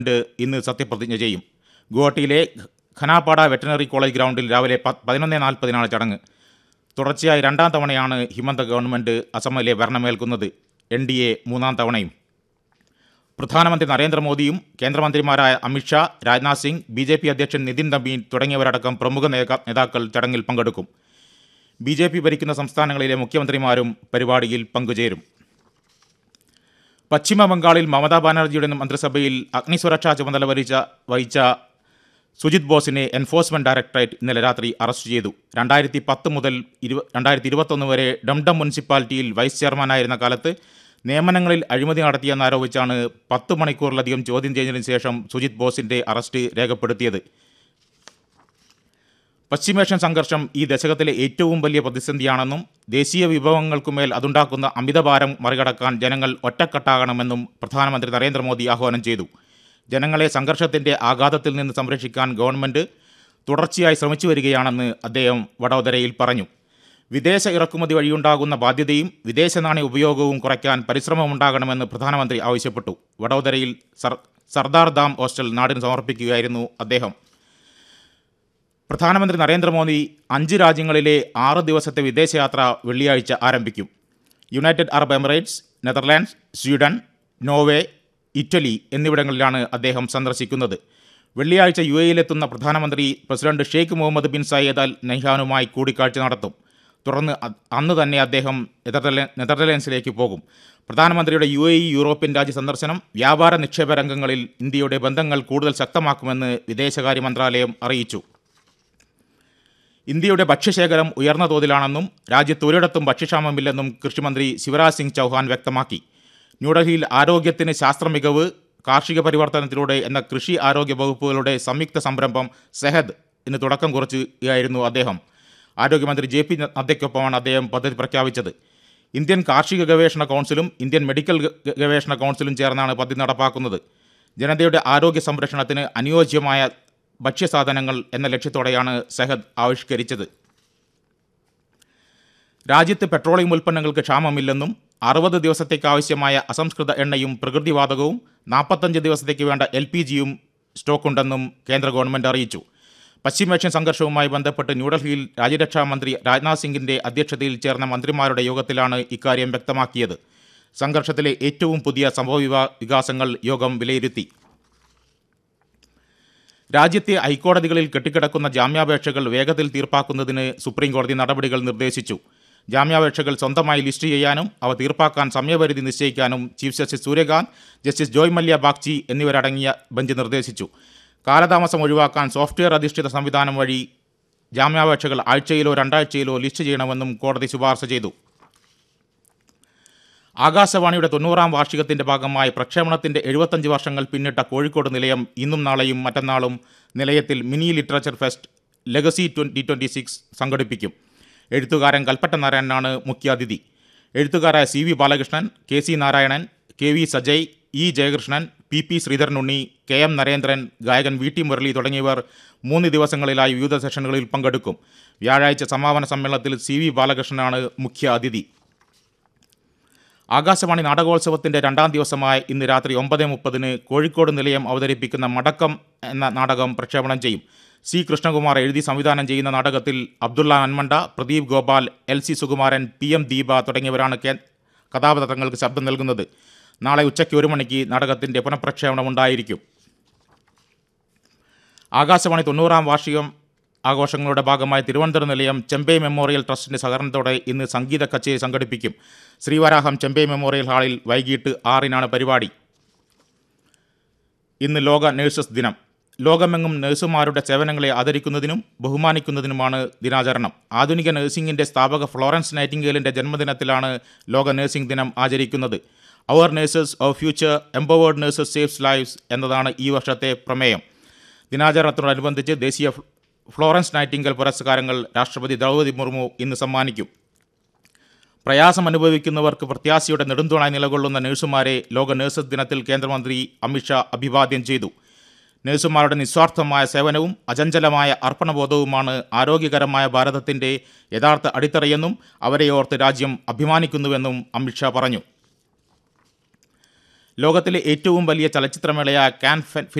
ണ്ട് ഇന്ന് സത്യപ്രതിജ്ഞ ചെയ്യും ഗുവാഹട്ടിയിലെ ഖനാപാട വെറ്ററിനറി കോളേജ് ഗ്രൗണ്ടിൽ രാവിലെ പതിനൊന്ന് നാൽപ്പതിനാണ് ചടങ്ങ് തുടർച്ചയായി രണ്ടാം തവണയാണ് ഹിമന്ത ഗവൺമെൻറ് അസമിലെ ഭരണമേൽക്കുന്നത് എൻ ഡി എ മൂന്നാം തവണയും പ്രധാനമന്ത്രി നരേന്ദ്രമോദിയും കേന്ദ്രമന്ത്രിമാരായ Amit Shah Rajnath Singh B J P അധ്യക്ഷൻ നിതിൻ നബീൻ തുടങ്ങിയവരടക്കം പ്രമുഖ നേതാ- നേതാക്കൾ ചടങ്ങിൽ പങ്കെടുക്കും ബി ജെ പി ഭരിക്കുന്ന സംസ്ഥാനങ്ങളിലെ മുഖ്യമന്ത്രിമാരും പരിപാടിയിൽ പങ്കുചേരും പശ്ചിമ ബംഗാളിൽ മമതാ ബാനർജിയുടെ മന്ത്രിസഭയിൽ അഗ്നിസുരക്ഷാ ചുമതല വഹിച്ച വഹിച്ച സുജിത് ബോസിനെ എൻഫോഴ്സ്മെന്റ് ഡയറക്ടറേറ്റ് ഇന്നലെ രാത്രി അറസ്റ്റ് ചെയ്തു രണ്ടായിരത്തി പത്ത് മുതൽ ഇരുപ രണ്ടായിരത്തി ഇരുപത്തൊന്ന് വരെ ഡംഡം മുനിസിപ്പാലിറ്റിയിൽ വൈസ് ചെയർമാനായിരുന്ന കാലത്ത് നിയമനങ്ങളിൽ അഴിമതി നടത്തിയെന്നാരോപിച്ചാണ് പത്ത് മണിക്കൂറിലധികം ചോദ്യം ചെയ്തതിനു ശേഷം സുജിത് ബോസിന്റെ അറസ്റ്റ് രേഖപ്പെടുത്തിയത് പശ്ചിമേഷ്യൻ സംഘർഷം ഈ ദശകത്തിലെ ഏറ്റവും വലിയ പ്രതിസന്ധിയാണെന്നും ദേശീയ വിഭവങ്ങൾക്കുമേൽ അതുണ്ടാക്കുന്ന അമിതഭാരം മറികടക്കാൻ ജനങ്ങൾ ഒറ്റക്കെട്ടാകണമെന്നും പ്രധാനമന്ത്രി നരേന്ദ്രമോദി ആഹ്വാനം ചെയ്തു ജനങ്ങളെ സംഘർഷത്തിന്റെ ആഘാതത്തിൽ നിന്ന് സംരക്ഷിക്കാൻ ഗവൺമെന്റ് തുടർച്ചയായി ശ്രമിച്ചു വരികയാണെന്ന് അദ്ദേഹം വഡോദരയിൽ പറഞ്ഞു വിദേശ ഇറക്കുമതി വഴിയുണ്ടാകുന്ന ബാധ്യതയും വിദേശ നാണയ ഉപയോഗവും കുറയ്ക്കാൻ പരിശ്രമമുണ്ടാകണമെന്ന് പ്രധാനമന്ത്രി ആവശ്യപ്പെട്ടു വഡോദരയിൽ സർ സർദാർ ദാം ഹോസ്റ്റൽ നാടിന് സമർപ്പിക്കുകയായിരുന്നു അദ്ദേഹം പ്രധാനമന്ത്രി നരേന്ദ്രമോദി അഞ്ച് രാജ്യങ്ങളിലെ ആറ് ദിവസത്തെ വിദേശയാത്ര വെള്ളിയാഴ്ച ആരംഭിക്കും United Arab Emirates Netherlands Sweden Norway Italy എന്നിവിടങ്ങളിലാണ് അദ്ദേഹം സന്ദർശിക്കുന്നത് വെള്ളിയാഴ്ച യു എയിലെത്തുന്ന പ്രധാനമന്ത്രി president Sheikh Mohammed bin Zayed Al നഹ്യാനുമായി കൂടിക്കാഴ്ച നടത്തും തുടർന്ന് അ- അന്ന് തന്നെ അദ്ദേഹം നെതർല നെതർലൻഡ്സിലേക്ക് പോകും പ്രധാനമന്ത്രിയുടെ യു എ ഇ യൂറോപ്യൻ രാജ്യ സന്ദർശനം വ്യാപാര നിക്ഷേപ രംഗങ്ങളിൽ ഇന്ത്യയുടെ ബന്ധങ്ങൾ കൂടുതൽ ശക്തമാക്കുമെന്ന് വിദേശകാര്യ മന്ത്രാലയം അറിയിച്ചു ഇന്ത്യയുടെ ഭക്ഷ്യശേഖരം ഉയർന്ന തോതിലാണെന്നും രാജ്യത്ത് ഒരിടത്തും ഭക്ഷ്യക്ഷാമമില്ലെന്നും കൃഷിമന്ത്രി ശിവരാജ് സിംഗ് ചൗഹാൻ വ്യക്തമാക്കി ന്യൂഡൽഹിയിൽ ആരോഗ്യത്തിന് ശാസ്ത്ര മികവ് കാർഷിക പരിവർത്തനത്തിലൂടെ എന്ന കൃഷി ആരോഗ്യ വകുപ്പുകളുടെ സംയുക്ത സംരംഭം സെഹദ് ഇന്ന് തുടക്കം കുറിക്കുകയായിരുന്നു അദ്ദേഹം ആരോഗ്യമന്ത്രി ജെ പി നദ്ദയ്ക്കൊപ്പമാണ് അദ്ദേഹം പദ്ധതി പ്രഖ്യാപിച്ചത് ഇന്ത്യൻ കാർഷിക ഗവേഷണ കൗൺസിലും ഇന്ത്യൻ മെഡിക്കൽ ഗ- ഗവേഷണ കൗൺസിലും ചേർന്നാണ് പദ്ധതി നടപ്പാക്കുന്നത് ജനതയുടെ ആരോഗ്യ സംരക്ഷണത്തിന് അനുയോജ്യമായ ഭക്ഷ്യസാധനങ്ങൾ എന്ന ലക്ഷ്യത്തോടെയാണ് സെഹദ് ആവിഷ്കരിച്ചത് രാജ്യത്ത് പെട്രോളിയം ഉൽപ്പന്നങ്ങൾക്ക് ക്ഷാമമില്ലെന്നും അറുപത് ദിവസത്തേക്ക് ആവശ്യമായ അസംസ്കൃത എണ്ണയും പ്രകൃതിവാതകവും നാൽപ്പത്തഞ്ച് ദിവസത്തേക്ക് വേണ്ട എൽ പി ജിയും സ്റ്റോക്കുണ്ടെന്നും കേന്ദ്ര ഗവൺമെൻറ് അറിയിച്ചു പശ്ചിമേഷ്യൻ സംഘർഷവുമായി ബന്ധപ്പെട്ട് ന്യൂഡൽഹിയിൽ രാജ്യരക്ഷാ മന്ത്രി രാജ്നാഥ് സിംഗിന്റെ അധ്യക്ഷതയിൽ ചേർന്ന മന്ത്രിമാരുടെ യോഗത്തിലാണ് ഇക്കാര്യം വ്യക്തമാക്കിയത് സംഘർഷത്തിലെ ഏറ്റവും പുതിയ സംഭവ വിവാ- വികാസങ്ങൾ യോഗം വിലയിരുത്തി രാജ്യത്തെ ഹൈക്കോടതികളിൽ കെട്ടിക്കിടക്കുന്ന ജാമ്യാപേക്ഷകൾ വേഗത്തിൽ തീർപ്പാക്കുന്നതിന് സുപ്രീം കോടതി നടപടികൾ നിർദ്ദേശിച്ചു ജാമ്യാപേക്ഷകൾ സ്വന്തമായി ലിസ്റ്റ് ചെയ്യാനും അവ തീർപ്പാക്കാൻ സമയപരിധി നിശ്ചയിക്കാനും chief justice Surya Kant justice Joymalya Bagchi എന്നിവരടങ്ങിയ ബെഞ്ച് നിർദ്ദേശിച്ചു കാലതാമസം ഒഴിവാക്കാൻ സോഫ്റ്റ്വെയർ അധിഷ്ഠിത സംവിധാനം വഴി ജാമ്യാപേക്ഷകൾ ആഴ്ചയിലോ രണ്ടാഴ്ചയിലോ ലിസ്റ്റ് ചെയ്യണമെന്നും കോടതി ശുപാർശ ചെയ്തു ആകാശവാണിയുടെ തൊണ്ണൂറാം വാർഷികത്തിന്റെ ഭാഗമായി പ്രക്ഷേപണത്തിന്റെ എഴുപത്തഞ്ച് വർഷങ്ങൾ പിന്നിട്ട കോഴിക്കോട് നിലയം ഇന്നും നാളെയും മറ്റന്നാളും നിലയത്തിൽ mini literature fest legacy twenty twenty six സംഘടിപ്പിക്കും എഴുത്തുകാരൻ കൽപ്പറ്റ നാരായണനാണ് മുഖ്യാതിഥി എഴുത്തുകാരായ C V Balakrishnan K C Narayanan K V Sajay E Jayakrishnan P P Sreedharanunni K M Narendran ഗായകൻ വി ടി മുരളി തുടങ്ങിയവർ മൂന്ന് ദിവസങ്ങളിലായി വിവിധ സെഷനുകളിൽ പങ്കെടുക്കും വ്യാഴാഴ്ച സമാപന സമ്മേളനത്തിൽ സി വി ബാലകൃഷ്ണനാണ് മുഖ്യ അതിഥി ആകാശവാണി നാടകോത്സവത്തിന്റെ രണ്ടാം ദിവസമായ ഇന്ന് രാത്രി ഒമ്പത് മുപ്പതിന് കോഴിക്കോട് നിലയം അവതരിപ്പിക്കുന്ന മടക്കം എന്ന നാടകം പ്രക്ഷേപണം ചെയ്യും സി കൃഷ്ണകുമാർ എഴുതി സംവിധാനം ചെയ്യുന്ന നാടകത്തിൽ Abdulla Anmanda Pradeep Gopal L C Sukumaran P M Deepa തുടങ്ങിയവരാണ് കേ കഥാപാത്രങ്ങൾക്ക് ശബ്ദം നൽകുന്നത് നാളെ ഉച്ചയ്ക്ക് ഒരു മണിക്ക് നാടകത്തിന്റെ പുനഃപ്രക്ഷേപണം ഉണ്ടായിരിക്കും ആകാശവാണി തൊണ്ണൂറാം വാർഷികം ആഘോഷങ്ങളുടെ ഭാഗമായി തിരുവനന്തപുരം നിലയം ചെമ്പൈ മെമ്മോറിയൽ ട്രസ്റ്റിന്റെ സഹകരണത്തോടെ ഇന്ന് സംഗീത കച്ചേരി സംഘടിപ്പിക്കും ശ്രീവരാഹം ചെമ്പൈ മെമ്മോറിയൽ ഹാളിൽ വൈകിട്ട് ആറിനാണ് പരിപാടി ഇന്ന് ലോക നഴ്സസ് ദിനം ലോകമെങ്ങും നഴ്സുമാരുടെ സേവനങ്ങളെ ആദരിക്കുന്നതിനും ബഹുമാനിക്കുന്നതിനുമാണ് ദിനാചരണം ആധുനിക നഴ്സിംഗിന്റെ സ്ഥാപക ഫ്ലോറൻസ് നൈറ്റിംഗേലിന്റെ ജന്മദിനത്തിലാണ് ലോക നഴ്സിംഗ് ദിനം ആചരിക്കുന്നത് our nurses of future empowered nurses saves lives എന്നതാണ് ഈ വർഷത്തെ പ്രമേയം ദിനാചരണത്തോടനുബന്ധിച്ച് ദേശീയ ഫ്ല- ഫ്ലോറൻസ് നൈറ്റിംഗൽ പുരസ്കാരങ്ങൾ രാഷ്ട്രപതി ദ്രൗപദി മുർമു ഇന്ന് സമ്മാനിക്കും പ്രയാസം അനുഭവിക്കുന്നവർക്ക് പ്രത്യാശയുടെ നെടുന്തൂണായി നിലകൊള്ളുന്ന നഴ്സുമാരെ ലോക നഴ്സസ് ദിനത്തിൽ കേന്ദ്രമന്ത്രി അമിത്ഷാ അഭിവാദ്യം ചെയ്തു നഴ്സുമാരുടെ നിസ്വാർത്ഥമായ സേവനവും അചഞ്ചലമായ അർപ്പണബോധവുമാണ് ആരോഗ്യകരമായ ഭാരതത്തിൻ്റെ യഥാർത്ഥ അടിത്തറയെന്നും അവരെ ഓർത്ത് രാജ്യം അഭിമാനിക്കുന്നുവെന്നും അമിത്ഷാ പറഞ്ഞു ലോകത്തിലെ ഏറ്റവും വലിയ ചലച്ചിത്രമേളയായ കാൻ ഫെ-